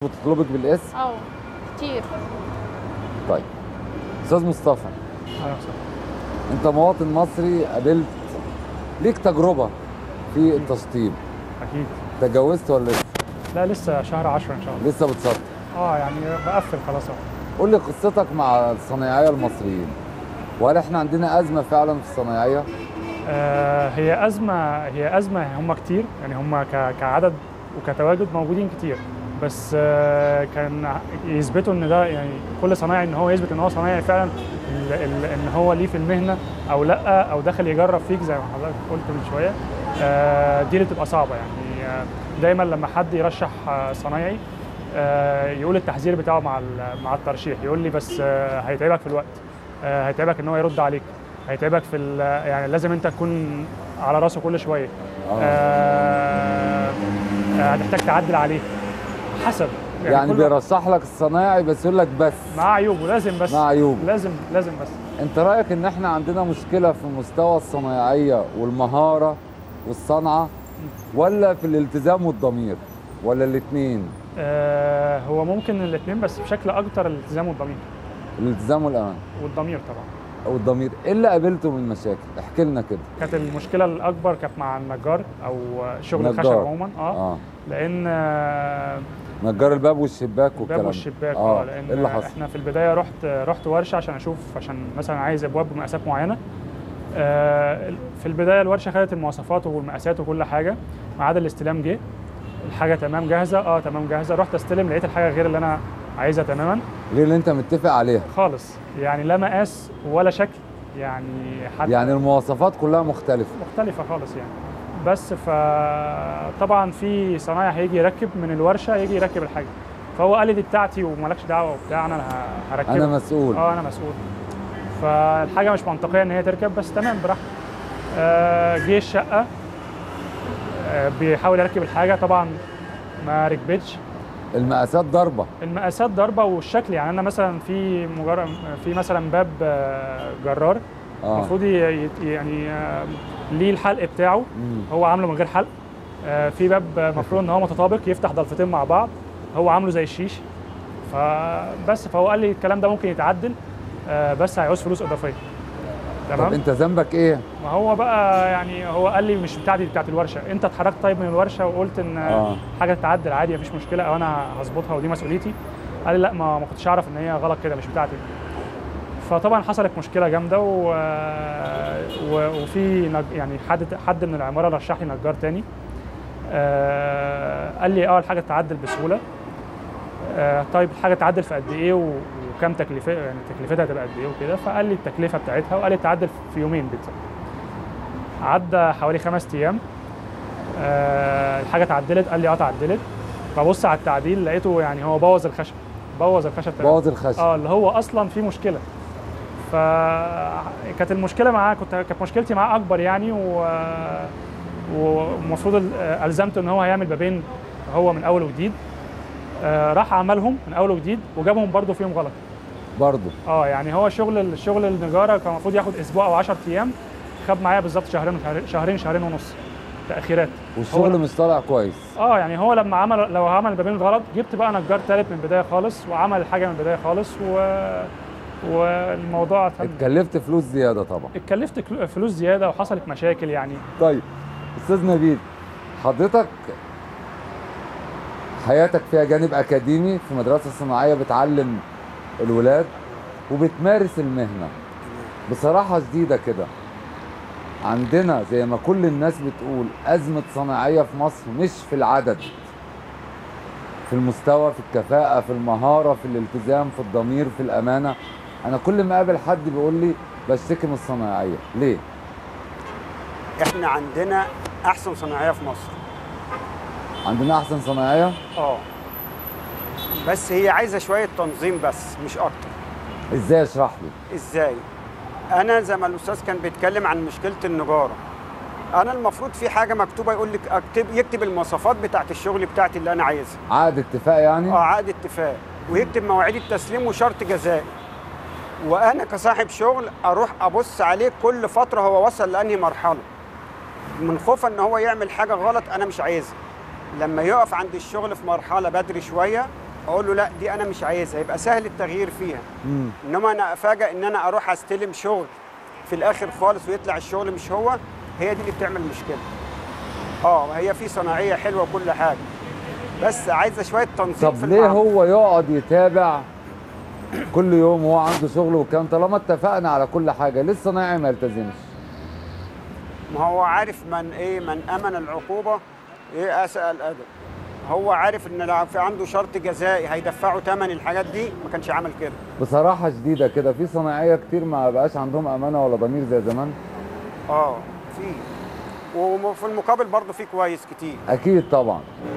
بتطلبك بالاسم اه كتير طيب استاذ مصطفى اهلا وسهلا انت مواطن مصري قابلت ليك تجربه في التشطيب اكيد تجوزت ولا لسه لا لسه شهر 10 ان شاء الله لسه بتسطب اه يعني بقفل خلاص اهو قول لي قصتك مع الصنايعيه المصريين وهل احنا عندنا ازمه فعلا في الصنايعيه آه، هي أزمة هي أزمة هم كتير يعني هم ك- كعدد وكتواجد موجودين كتير بس آه، كان يثبتوا ان ده يعني كل صنايعي ان هو يثبت ان هو صنايعي فعلا ال- ال- ان هو ليه في المهنه او لا او داخل يجرب فيك زي ما حضرتك قلت من شويه آه، دي اللي بتبقى صعبه يعني آه، دايما لما حد يرشح آه، صنايعي آه، يقول التحذير بتاعه مع ال- مع الترشيح يقول لي بس آه، هيتعبك في الوقت آه، هيتعبك ان هو يرد عليك هيتعبك في ال- يعني لازم انت تكون على راسه كل شويه آه، آه، هتحتاج تعدل عليه حسب يعني كل- بيرشح لك الصنايعي بس يقول لك بس مع عيوبه لازم بس مع عيوبه. لازم لازم بس انت رايك ان احنا عندنا مشكله في مستوى الصنايعيه والمهاره والصنعه ولا في الالتزام والضمير ولا الاثنين آه، هو ممكن الاثنين بس بشكل اكتر الالتزام والضمير الالتزام والامان والضمير طبعا والضمير ايه اللي قابلته من مشاكل احكي لنا كده كانت المشكله الاكبر كانت مع النجار او شغل نجار. الخشب عموما اه اه لان آه، نجار الباب والشباك والكلام الباب ده. والشباك اه اه لان ايه اللي حصل احنا في البدايه رحت رحت ورشه عشان اشوف عشان مثلا عايز ابواب بمقاسات معينه آه، في البدايه الورشه خدت المواصفات والمقاسات وكل حاجه ميعاد الاستلام جه الحاجه تمام جاهزه اه تمام جاهزه رحت استلم لقيت الحاجه غير اللي انا عايزها تماما غير اللي انت متفق عليها خالص يعني لا مقاس ولا شكل يعني حتى يعني المواصفات كلها مختلفه مختلفه خالص يعني بس فطبعا في صنايعي هيجي يركب من الورشه يجي يركب الحاجه فهو قال لي دي بتاعتي ومالكش دعوه وبتاع انا ه- هركبها انا مسؤول اه انا مسؤول فالحاجه مش منطقيه ان هي تركب بس تمام براحتك آه، جه الشقه آه، بيحاول يركب الحاجه طبعا ما ركبتش المقاسات ضربه المقاسات ضربه والشكل يعني انا مثلا في مجرد في مثلا باب آه، جرار اه المفروض ي- ي- يعني آه، ليه الحلق بتاعه مم. هو عامله من غير حلق آه، في باب المفروض ان هو متطابق يفتح ضلفتين مع بعض هو عامله زي الشيش فبس فهو قال لي الكلام ده ممكن يتعدل آه، بس هيعوز فلوس اضافيه طب تمام انت ذنبك ايه ما هو بقى يعني هو قال لي مش بتاعتي دي بتاعت الورشه انت اتحركت طيب من الورشه وقلت ان آه. حاجه تتعدل عادي مفيش مشكله او انا هظبطها ودي مسؤوليتي قال لي لا ما ما كنتش اعرف ان هي غلط كده مش بتاعتي فطبعا حصلت مشكله جامده و... و... وفي نج... يعني حد حد من العماره رشح لي نجار تاني آه... قال لي اه الحاجه تتعدل بسهوله آه... طيب الحاجه تتعدل في قد ايه و... وكم تكلفه يعني تكلفتها هتبقى قد ايه وكده فقال لي التكلفه بتاعتها وقال لي تعدل في يومين بالظبط عدى حوالي خمس ايام آه الحاجه اتعدلت قال لي اه اتعدلت ببص على التعديل لقيته يعني هو بوظ الخشب بوظ الخشب تماما. بوظ الخشب اه اللي هو اصلا في مشكله فكانت المشكله معاه كنت كانت مشكلتي معاه اكبر يعني و والمفروض ال- الزمته ان هو هيعمل بابين هو من اول وجديد آه راح عملهم من اول وجديد وجابهم برضه فيهم غلط برضه اه يعني هو شغل الشغل النجاره كان المفروض ياخد اسبوع او 10 ايام خد معايا بالظبط شهرين شهرين شهرين ونص تاخيرات والشغل هو- مش طالع كويس اه يعني هو لما عمل لو عمل البابين غلط جبت بقى نجار ثالث من البدايه خالص وعمل الحاجه من البدايه خالص و... والموضوع تم اتكلفت فلوس زياده طبعا اتكلفت كل- فلوس زياده وحصلت مشاكل يعني طيب استاذ نبيل حضرتك حياتك فيها جانب اكاديمي في مدرسه صناعيه بتعلم الولاد وبتمارس المهنه بصراحه شديده كده عندنا زي ما كل الناس بتقول ازمه صناعيه في مصر مش في العدد في المستوى في الكفاءه في المهاره في الالتزام في الضمير في الامانه انا كل ما اقابل حد بيقول لي بشتكي من الصناعيه ليه احنا عندنا احسن صناعيه في مصر عندنا احسن صناعيه اه بس هي عايزه شويه تنظيم بس مش اكتر ازاي اشرح لي ازاي انا زي ما الاستاذ كان بيتكلم عن مشكله النجاره انا المفروض في حاجه مكتوبه يقول لك اكتب يكتب المواصفات بتاعت الشغل بتاعتي اللي انا عايزها عقد اتفاق يعني اه عقد اتفاق ويكتب مواعيد التسليم وشرط جزائي وانا كصاحب شغل اروح ابص عليه كل فتره هو وصل لانهي مرحله من خوفا ان هو يعمل حاجه غلط انا مش عايزها لما يقف عند الشغل في مرحله بدري شويه اقول له لا دي انا مش عايزها يبقى سهل التغيير فيها مم. انما انا افاجئ ان انا اروح استلم شغل في الاخر خالص ويطلع الشغل مش هو هي دي اللي بتعمل مشكله اه هي في صناعيه حلوه وكل حاجه بس عايزه شويه تنظيم في طب ليه المعمل. هو يقعد يتابع كل يوم وهو عنده شغل وكان طالما اتفقنا على كل حاجه ليه الصنايعي ما يلتزمش ما هو عارف من ايه من امن العقوبه ايه اساء الادب هو عارف ان لو في عنده شرط جزائي هيدفعوا ثمن الحاجات دي ما كانش عمل كده بصراحه شديده كده في صنايعيه كتير ما بقاش عندهم امانه ولا ضمير زي زمان اه في وفي المقابل برضه في كويس كتير اكيد طبعا